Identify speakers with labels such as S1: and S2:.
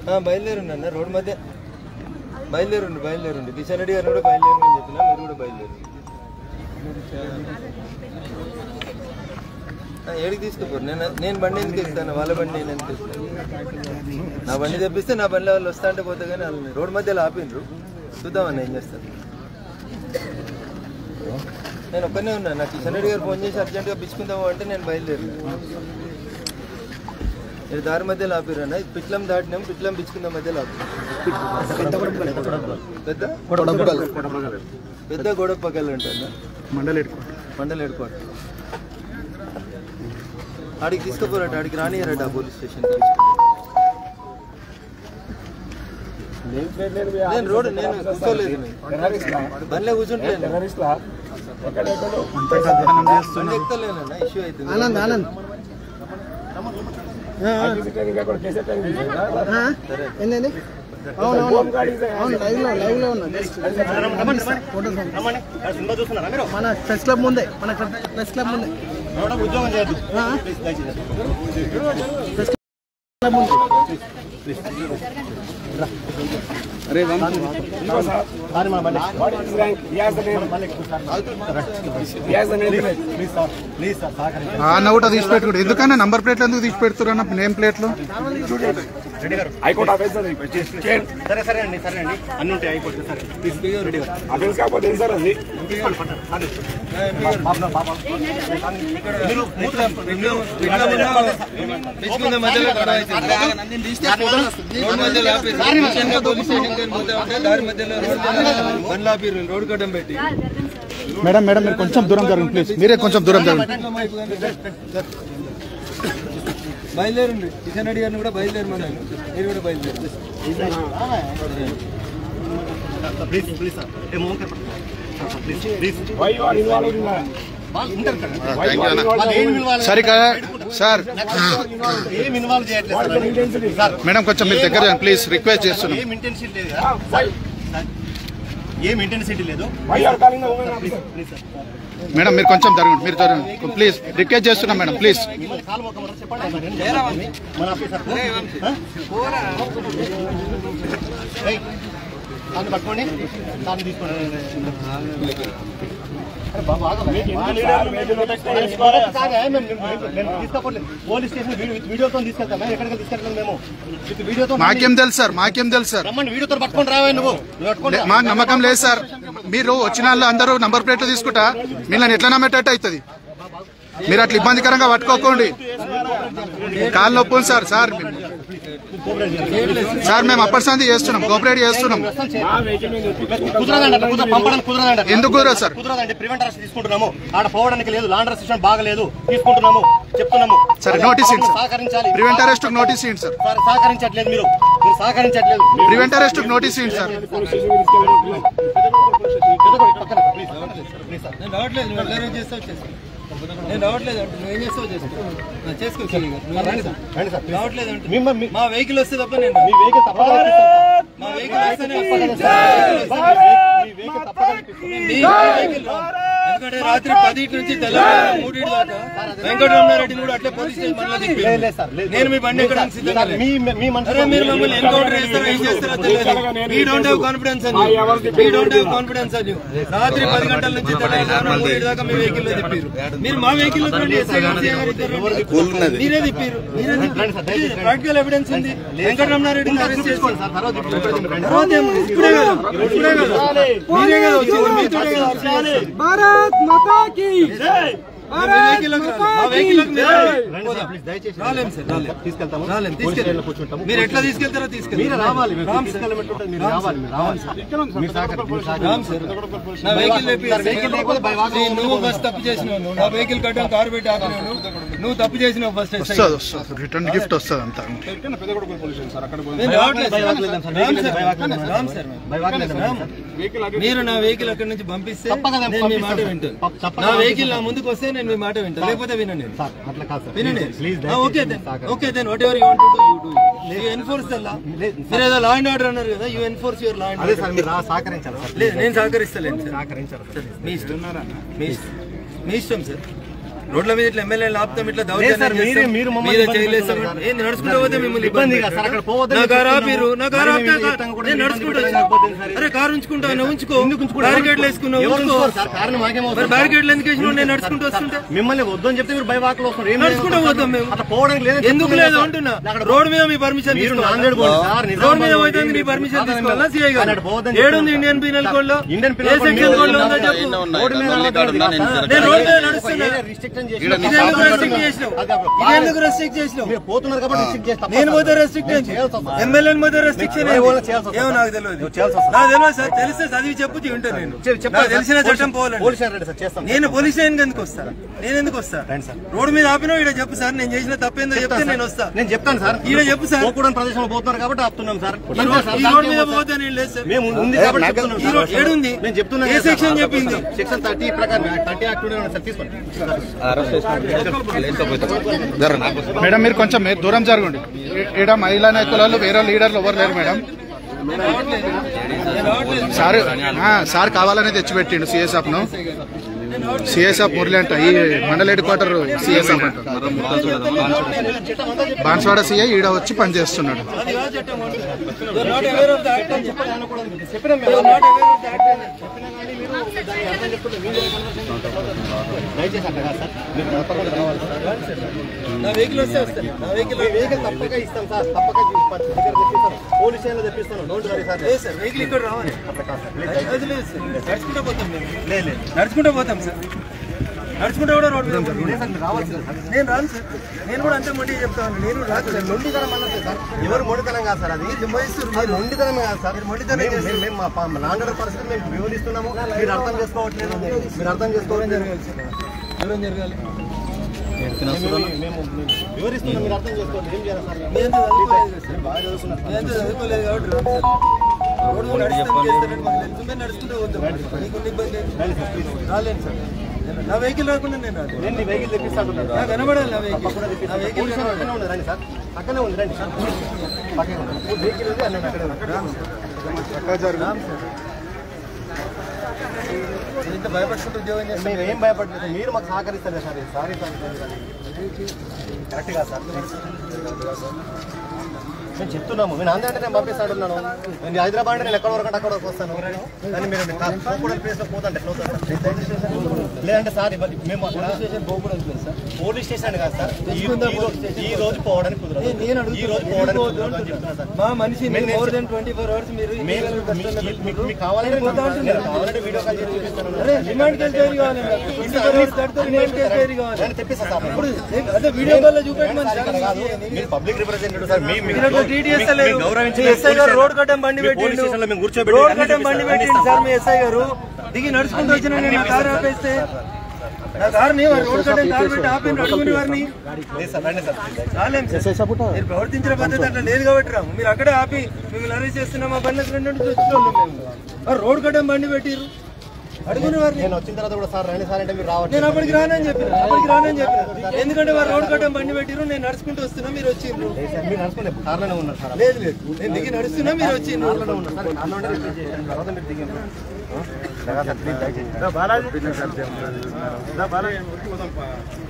S1: ఆ, బయలుదేరండి అన్న రోడ్ మధ్య బయలుదేరండి బయలుదేరండి కిషన్ రెడ్డి గారు కూడా బయలుదేరమని చెప్పిన మీరు కూడా బయలుదేరండి ఆ, ఏడికి తీసుకుపోరు నేను నేను బండి ఎందుకు ఇస్తాను వాళ్ళ బండి నేను ఎందుకు ఇస్తాను నా బండి తెప్పిస్తే నా బండి వాళ్ళు వస్తా అంటే పోతే కానీ వాళ్ళని రోడ్ మధ్యలో ఆపిండ్రు చూద్దామన్న ఏం చేస్తారు నేను ఒక్కనే ఉన్నాను నాకు కిషన్ రెడ్డి గారు ఫోన్ చేసి అర్జెంటుగా పిచ్చుకుందాము అంటే నేను బయలుదేరాను ఇది దారి మధ్యలో ఆపిరన్న ఇది పిట్లం దాటినాం పిట్లం పిచ్చుకుందాం మధ్యలో ఆపి పెద్ద పెద్ద గొడవ పక్కలు ఉంటుందా
S2: మండలి
S1: మండలి హెడ్ క్వార్టర్ ఆడికి తీసుకుపోరట ఆడికి రానియరట ఆ పోలీస్ స్టేషన్ నేను రోడ్ నేను కూర్చోలేదు నేను. బండ్లో కూర్చుంటలేను బండి ఎక్కుతలేనన్న ఇష్యూ అవుతుంది
S2: ఆనంద్ ఆనంద్ ఏంటండి అవును అవును అవును లైవ్ లో లైవ్ లో ఉన్నా మన ప్రెస్ క్లబ్ ముందే మన ప్రెస్ క్లబ్ ముందే ఆ? ప్రెస్ క్లబ్ ముందే
S3: అన్న కూడా తీసి పెట్టుకోండి ఎందుకన్నా నంబర్ ప్లేట్లు ఎందుకు తీసి పెడుతున్నారు అన్న నేమ్ ప్లేట్లు
S4: హైకోర్టు ఆఫీస్ సరే సరే అండి సరే అండి అన్ని ఉంటాయి హైకోర్టు సరే ఆఫీస్ కాకపోతే ఏం సార్ అది
S1: పిచ్చుకుందాం మధ్యలో గొడవ అవుతుంది. రోడ్ మధ్యలో ఆపిర్రు. కిషన్గా పోలీస్ స్టేషన్కి అని పోతా ఉంటే దారి మధ్యలో రోడ్ మధ్యలో బండ్లు ఆపిర్రు రోడ్ కట్టం పెట్టి
S3: మేడం మేడం మీరు కొంచెం దూరం జరగండి ప్లీజ్ మీరే కొంచెం దూరం జరగండి
S1: బయలుదేరండి కిషన్ రెడ్డి గారిని కూడా బయలుదేరమన్నాను మీరు కూడా బయలుదేరు
S4: please please sir A Mohan garu please please why you are involved in వాళ్ళు ఉంటారు కదా వాళ్ళు ఏం ఇన్వాల్వ్
S3: సరే కదా సార్
S4: ఏం ఇన్వాల్వ్ చేయట్లేదు సార్
S3: మేడం కొంచెం మీరు దగ్గర ప్లీజ్ రిక్వెస్ట్ చేస్తున్నాం
S4: ఏం ఇంటెన్సిటీ లేదు కదా సార్ ఏం ఇంటెన్సిటీ లేదు ప్లీజ్ సార్
S3: మేడం మీరు కొంచెం జరగండి మీరు జరగండి ప్లీజ్ రిక్వెస్ట్ చేస్తున్నాం మేడం ప్లీజ్
S4: మిమ్మల్ని కాలు మొక్కమన్నారు చెప్పండి మన ఆఫీసర్ ఏయ్, దాన్ని పట్టుకోండి దాన్ని తీసుకోండి అరే బాబు, ఆగమ్మా. కాదా, మేము- మేము- మేము తీసుకోపోలేదు. పోలీస్ స్టేషన్ వీడియో- వీడియోతో తీసుకెళ్తాం మేము ఎక్కడికి తీసుకెళ్తాం మేము విత్ వీడియోతో
S3: మాకేం తెలుసు సార్ మాకేం తెలుసు సార్
S4: రమ్మని వీడియోతో పట్టుకొని రావా నువ్వు నువ్వు పట్టుకొని రా.
S3: మా నమ్మకం లేదు సార్ మీరు వచ్చిన వాళ్ళు అందరూ నంబర్ ప్లేట్లు తీసుకుంటా మిమ్మల్ని ఎట్లా నమ్మేటట్టు అవుతుంది మీరు అట్లా ఇబ్బందికరంగా పట్టుకోకండి కాళ్ళు నొప్పి ఉంది సార్ సార్ సార్ మేము అప్పటి సంది చేస్తున్నాం కోఆపరేట్ చేస్తున్నాం
S4: కుదరదండి అట్లా కుదర పంపడానికి కుదరదండి అట్లా.
S3: ఎందుకు కుదరదు సార్
S4: కుదరదండి ప్రివెంట్ అరెస్ట్ తీసుకుంటున్నాము ఆడ పోవడానికి లేదు లాండర్ సిస్టమ్ బాగలేదు తీసుకుంటున్నాము చెప్తున్నాము
S3: సరే నోటీస్ ఇవ్వండి సార్
S4: సహకరించాలి
S3: ప్రివెంట్ అరెస్ట్ నోటీస్ ఇవ్వండి సార్
S4: సార్ సహకరించట్లేదు మీరు మీరు సహకరించట్లేదు
S3: ప్రివెంట్ అరెస్ట్ నోటీస్ ఇవ్వండి సార్
S1: నేను రావట్లేదు నువ్వు ఎట్లా చేస్తావు చేసుకో నేను రావట్లేదు అంటే నువ్వు ఏం చేస్తావు చేసుకో నా చేసుకో ఖాళీగా. నువ్వు ఏం చేస్తావు?
S4: రండి సార్
S1: రావట్లేదు అంటే
S4: మిమ్మల్ని మీ-
S1: మా వెహికల్ వస్తే తప్ప నేను
S4: మీ వెహికల్ తప్పగా కనిపిస్తుంది.
S1: మా వెహికల్ వస్తేనే
S4: మీ వెహికల్ తప్పగా కనిపిస్తుంది.
S1: మీ వెహికల్ రా. ఎందుకంటే రాత్రి పది నుంచి తెల్లవారు మూడింటి దాకా వెంకటరమణారెడ్డిని కూడా అట్లే పోలీస్ స్టేషన్ మనలో
S4: లేదు, లేదు
S1: దింపారు.
S4: సార్, లేదు.
S1: నేను మీ బండి ఎక్కడానికి సిద్ధంగా
S4: సార్,
S1: లేను.
S4: మీ మీ మనసు
S1: అరే మీరు మమ్మల్ని ఎన్కౌంటర్ చేస్తారో ఏం చేస్తారో తెలియదు వీ డోంట్ హ్యావ్ కాన్ఫిడెన్స్ అని వీ డోంట్ హ్యావ్ కాన్ఫిడెన్స్ అని రాత్రి పది గంటల నుంచి తెల్లవారు మూడింటి దాకా మీ వెహికల్ లో తిప్పారు మీరు మా వెహికల్ లో తిప్పండి, ఎస్ఐ గారు, సిఐ గారు ఇద్దరు రండి. మీరే తిప్పారు మీరే తిప్పారు ప్రాక్టికల్ ఎవిడెన్స్ ఉంది వెంకటరమణారెడ్డిని అరెస్ట్ చేసుకోండి
S4: సార్, తర్వాత ఇప్పుడు రండి.
S1: తర్వాత ఏం? ఇప్పుడే కదా ఇప్పుడే కదా మీరే కదా వచ్చింది మీతోనే కదా వచ్చింది.
S2: భారత్ మాతా కీ
S1: మీ వెహికల్లోకి రాలేదు. మా వెహికల్లోకి మీరు రాలేదు.
S4: రండి సార్, ప్లీజ్ దయచేసి
S1: రాలేం సార్ రాలేం
S4: తీసుకెళ్తాము
S1: రాలేం
S4: పోలీస్ స్టేషన్లో
S1: తీసుకెళ్ళి
S4: కూర్చుంటాము
S1: మీరు ఎట్లా తీసుకెళ్తారో తీసుకెళ్ళి
S4: మీరే రావాలి మీరు
S1: రామ్ సార్
S4: తీసుకెళ్ళమంటుంటే మీరు రావాలి మీరు రావాలి సార్ మీరు సహకరి- మీరు సహకరి-
S1: రామ్ సార్ నా వెహికల్ లేపి
S4: సార్, వెహికల్ లేకపోతే బై వాక్
S1: నీ- నువ్వు ఫస్ట్ తప్పు చేసినావు నువ్వు నా వెహికల్ కట్టడం కారు పెట్టి ఆపినావు నువ్వు. నువ్వు తప్పు చేసినావు ఫస్ట్
S3: వస్తుంది వస్తుంది రిటర్న్ గిఫ్ట్ వస్తుంది అంతా
S1: నేను రావట్లేదు
S4: బై వాక్
S1: సార్.
S4: వెళ్దాం sir.
S1: Ram
S4: vehicle
S1: sir.
S4: By walk వెళ్దాం sir.
S1: Ram sir
S4: by walk వెళ్దాం
S1: రామ్.
S4: సార్.
S1: మీరు నా వెహికల్ అక్కడి నుంచి పంపిస్తే
S4: తప్పక
S1: నేను మీ మాట
S4: పంపిస్తాను.
S1: వింటాను
S4: తప్ప- తప్పక
S1: నా వెహికల్ నా ముందుకు వస్తే నేను మీ మాట వింటాను లేకపోతే వినను నేను
S4: సార్ అట్లా కాదు సార్
S1: వినండి
S4: please
S1: okay then okay then whatever you want to do you do you enforce the law మీరు ఏదో లా అండ్ ఆర్డర్ అన్నారు కదా you enforce your law and
S4: అదే సార్ మీరు రా సహకరించాలి సార్
S1: లేదు నేను సహకరిస్తలేను సార్
S4: సహకరించాలి సార్
S1: మీ ఇష్టం మీ ఇష్టం మీ ఇష్టం సార్ రోడ్ల మీద ఇట్లా ఎమ్మెల్యేలు ఆపుతాం ఇట్లా
S4: లేదు సార్,
S1: దౌర్జన్యం
S4: మీరే-
S1: చేస్తాం.
S4: మీరు మమ్మల్ని
S1: మీరే
S4: ఇబ్బంది
S1: చేయలేస్తాం.
S4: పెడుతున్నారు.
S1: ఏంది నడుచుకుంటూ పోతే మిమ్మల్ని
S4: ఇబ్బంది
S1: ఇబ్బంది
S4: కాదు సార్, అక్కడ పోవద్దని
S1: నా కారు
S4: చెప్తున్నాము.
S1: ఆపిరు నా కారు
S4: మరి
S1: ఆపితే
S4: మేము చెప్తాం కూడా
S1: నేను
S4: ఇబ్బంది
S1: నడుచుకుంటూ
S4: పెట్టడం
S1: వచ్చా.
S4: సరిపోతుంది సార్.
S1: అరే కారు ఉంచుకుంటా నువ్వు ఉంచుకో
S4: ఎందుకు ఉంచుకోవడం?
S1: బ్యారికేడ్లు వేసుకున్నావు
S4: ఎవరు
S1: ఉంచుకో
S4: ఉంచుకోరు సార్ కారణం మాకేం
S1: మరి
S4: అవసరం
S1: బ్యారికేడ్లు ఎందుకు వేసినావు నేను నడుచుకుంటూ వస్తుంటే
S4: మిమ్మల్ని వద్దని చెప్తే మీరు బైవాక్లో వస్తారు ఏం
S1: నడుచుకుంటూ పోతాం మేము
S4: అట్లా పోవడానికి లేదు
S1: ఎందుకు లేదు అంటున్నా రోడ్ మీద మీ పర్మిషన్
S4: మీరు
S1: తీసుకోవాలి
S4: నాందేడ్ పోండి సార్, నిజామాబాద్
S1: రోడ్ మీద
S4: పోండి.
S1: పోతే నీ పర్మిషన్
S4: కాదని
S1: తీసుకోవాలా సిఐ గారు
S4: అన్నట్టు పోవద్దని
S1: ఏడుంది
S4: చెప్తున్నా.
S1: ఇండియన్ పీనల్ కోడ్ లో
S4: ఇండియన్
S1: ఏ
S4: పీనల్ కోడ్
S1: సెక్షన్
S4: మీద
S1: కోడ్ లో ఉందో
S4: ఉందా?
S1: చెప్పు
S4: రోడ్డు మీద నడవద్దు.
S1: నేను రోడ్ మీద నడుస్తున్నా
S4: రిస్ట్రిక్షన్ చేసి
S1: ఇది ఎందుకు రెస్ట్రిక్ట్ చేసినావు ఇది ఎందుకు రెస్ట్రిక్ట్ చేసినావు
S4: మీరు పోతున్నారు కాబట్టి రిస్ట్రిక్ట్ చేసి తప్ప
S1: నేను
S4: సార్.
S1: పోతే రెస్ట్రిక్షన్
S4: చేయాల్సి వస్తుంది.
S1: ఎమ్మెల్యేని పోతే రెస్ట్రిక్షన్
S4: ఎవరు ఎవరు చేయాల్సి వస్తుంది
S1: ఏమో
S4: సార్?
S1: నాకు తెలియదు
S4: నువ్వు చేయాల్సి వస్తుంది.
S1: నాకు తెలియదు సార్ తెలిస్తే చదివి చెప్పు ఉంటాను నేను
S4: చెప్పు- చెప్పండి
S1: నాకు
S4: సార్.
S1: తెలిసిన
S4: పోలీస్
S1: చట్టం పోవాలండి
S4: పోలీస్ స్టేషన్ రండి సార్ చేస్తాం
S1: నేను పోలీస్ స్టేషన్ ఎందుకు వస్తా నేను ఎందుకు వస్తా
S4: రండి సార్.
S1: రోడ్ మీద ఆపినా ఇక్కడ చెప్పు సార్ నేను చేసిన తప్పేందో చెప్తే
S4: చెప్తాను
S1: నేను
S4: సార్.
S1: వస్తా
S4: నేను చెప్తాను సార్
S1: ఈడ చెప్పు సార్.
S4: పోకూడని ప్రదేశంలో పోతున్నారు కాబట్టి ఆపుతున్నాం సార్
S1: ఈ రోడ్- ఈ రోడ్ మీద పోతే నేను లేదు సార్
S4: మేము ఉంది కాబట్టి చెప్తున్నాం
S1: ఈ రోడ్
S4: సార్.
S1: ఏడుంది?
S4: నేను చెప్తున్నాను
S1: ఏ
S4: కదా సార్.
S1: సెక్షన్ చెప్పింది?
S4: సెక్షన్ థర్టీ ప్రకారం థర్టీ యాక్ట్ సార్ తీసుకోండి
S3: మేడం మీరు కొంచెం మీరు దూరం జరగండి ఈడ మహిళా నాయకులు వేరే లీడర్లు ఎవరు లేరు మేడం సార్ ఆ, సార్ కావాలనే తెచ్చిపెట్టిండు సిఎస్ఎఫ్ ను సిఎస్ఎఫ్ మురళి అంట ఈ మండల హెడ్ క్వార్టర్ సిఎస్ఎఫ్ అంట బాన్స్వాడ సిఐ ఈడ వచ్చి పనిచేస్తున్నాడు
S1: అది కాదు చట్టం You are not aware of the act అని చెప్పాలి. You are not aware of the act అని
S4: దయచేసి అట్లా కాదు సార్ మీరు తప్పకుండా రావాలి సార్
S1: నా వెహికల్ వస్తే వస్తాను నా వెహికల్
S4: మీ వెహికల్ తప్పక ఇస్తాం సార్ తప్పక దగ్గర తెప్పిస్తాను పోలీస్ స్టేషన్లో తెప్పిస్తాను డోంట్ వరీ సార్
S1: లేదు సార్ వెహికల్ ఇక్కడ రావాలి
S4: అట్లా కాదు సార్ ప్లీజ్
S1: అది లేదు సార్ నడుచుకుంటూ పోతాం మేము
S4: లేదు లేదు
S1: నడుచుకుంటూ పోతాం సార్ నడుచుకుంటూ కూడా రోడ్ మీద పోతాం.
S4: లేదు సార్ మీరు రావాలి సార్
S1: నేను రాను సార్ నేను కూడా అంతే మొండి చెప్తాను నేను రాను సార్
S4: మొండితనం అన్నది సార్ ఎవరు మొండితనం కాదు సార్ అది అది మొండితనం కాదు సార్
S1: మొండితనం
S4: మేము- మేము- మేము మా పా- మా నాన్నగారి పరిస్థితి మేము వివరిస్తున్నాము మీరు అర్థం చేసుకోవట్లేదు మీరు అర్థం చేసుకోవట్లేదు
S1: దూరం జరగాలి
S4: మేము మేము వివరిస్తున్నాం మీరు అర్థం చేసుకోండి ఏం చేయాలి సార్
S1: నేను అంత చదువుకోలేదు కదా సార్.
S4: బాగా చదువుతున్నారు
S1: నేను అంత చదువుకోలేదు కాబట్టి రాను సార్ రోడ్డు మీద నడుస్తాం చేస్తానని మాకు తెలుసు మేము నడుచుకుంటూ పోతాం నీకు ఇబ్బంది లేదు. రాలేను సార్ నా వెహికల్ రాకుండా నేను రాను
S4: నేను మీ వెహికల్ తెప్పిస్తాను
S1: నాకు కనబడాలి నా వెహికల్
S4: తప్పకుండా
S1: నా
S4: తెప్పిస్తాను
S1: వెహికల్
S4: పోలీస్ స్టేషన్ పక్కనే ఉంది రండి సార్ పక్కనే ఉంది రండి సార్ పక్కనే ఉంది మీ వెహికల్ ఉంది అన్నీ అక్కడే ఉంది
S1: నేను ఇంత భయపడుకుంటూ ఉద్యోగం చేస్తాను
S4: మేము ఏం భయపడలేదు మీరు మాకు సహకరిస్తారు సార్ సారీ సార్ కరెక్ట్ కాదు సార్ మేము చెప్తున్నాము నేను అందే అంటే నేను పంపిస్తాడున్నాను నేను హైదరాబాద్ అంటే నేను ఎక్కడ వరకు అంటే అక్కడ వరకు వస్తాను కానీ మీరు పోకూడని ప్లేస్ లో పోతుంటే ఎట్లా అవుతుంది సార్ లేదంటే సార్ ఇవ్వండి మేము అక్కడ పోలీస్ స్టేషన్ కాదు సార్ ఈ ఈ రోజు- ఈ రోజు పోవడానికి కుదరదు
S1: నేను
S4: ఈ రోజు పోవడానికి కుదరదు అని చెప్తున్నా సార్
S1: మా మనిషి
S4: మేము-
S1: more than twenty four hours మీరు
S4: మేము
S1: ఇల్లీగల్
S4: మీ-
S1: కష్టాల్లో
S4: మీ-
S1: పెట్టుకుంటారు.
S4: మీకు కావాలంటే
S1: నేను పోతా
S4: నేను
S1: అంటున్నా.
S4: కావాలంటే వీడియో కాల్ చేసి చూపిస్తాను
S1: అరే రిమాండ్ కేసు డైరీ కావాలి నాకు. ట్వంటీ ఫోర్ అవర్స్ దాటితే రిమాండ్ కేసు డైరీ కావాలి
S4: నేను తెప్పిస్తా సార్
S1: ఇప్పుడు ఏ- అదే వీడియో కాల్ లో చూపెట్టమని
S4: సార్ ఇక్కడ కాదు మీరు పబ్లిక్ రిప్రజెంటేటివ్ సార్ మీ
S1: మీరు అట్లా ట్రీట్ చేస్తలేరు.
S4: గౌరవించి
S1: మీ ఎస్ఐ గారు రోడ్ కట్టం బండి
S4: మీ పోలీస్
S1: పెట్టిండు
S4: స్టేషన్లో మేము కూర్చోబెట్టి
S1: రోడ్
S4: అన్ని
S1: కట్టం బండి
S4: చూపిస్తాం.
S1: పెట్టిండు సార్ మీ ఎస్ఐ గారు దిగి నడుచుకుంటూ వచ్చిన నేను నా కారు ఆపేస్తే నా కారుని వారు రోడ్ కట్టం కారు పెట్టి ఆపి అడుగుని వారిని
S4: లేదు సార్ రండి సార్
S1: రాలేం సార్ మీరు ప్రవర్తించిన పద్ధతి అట్లా లేదు కాబట్టి రాము మీరు అక్కడే ఆపి మిమ్మల్ని అరెస్ట్ చేస్తున్నాం మా బండి రెండు నుంచి వచ్చేటోళ్ళం మేము ఆ రోడ్ కట్టం బండి పెట్టిరు అడుగుని వారిని
S4: నేను వచ్చిన తర్వాత కూడా సార్ రండి సార్ అంటే మీరు రావట్లేదు
S1: నేను అప్పటికి రానని చెప్పిన అప్పటికి రానని చెప్పిన ఎందుకంటే వారు రోడ్ కట్టం బండి పెట్టిరు నేను నడుచుకుంటూ వస్తున్నా మీరు వచ్చిండ్రు
S4: లేదు సార్, మీరు నడుచుకోండి కార్లోనే ఉన్నారు సార్
S1: లేదు లేదు నేను దిగి నడుస్తున్నా మీరు వచ్చిండ్రు
S4: కార్లోనే ఉన్నారు సార్ కార్లోనే రిపీట్ చేశాను తర్వాత మీరు దిగండి సార్ ప్లీజ్ దయచేసి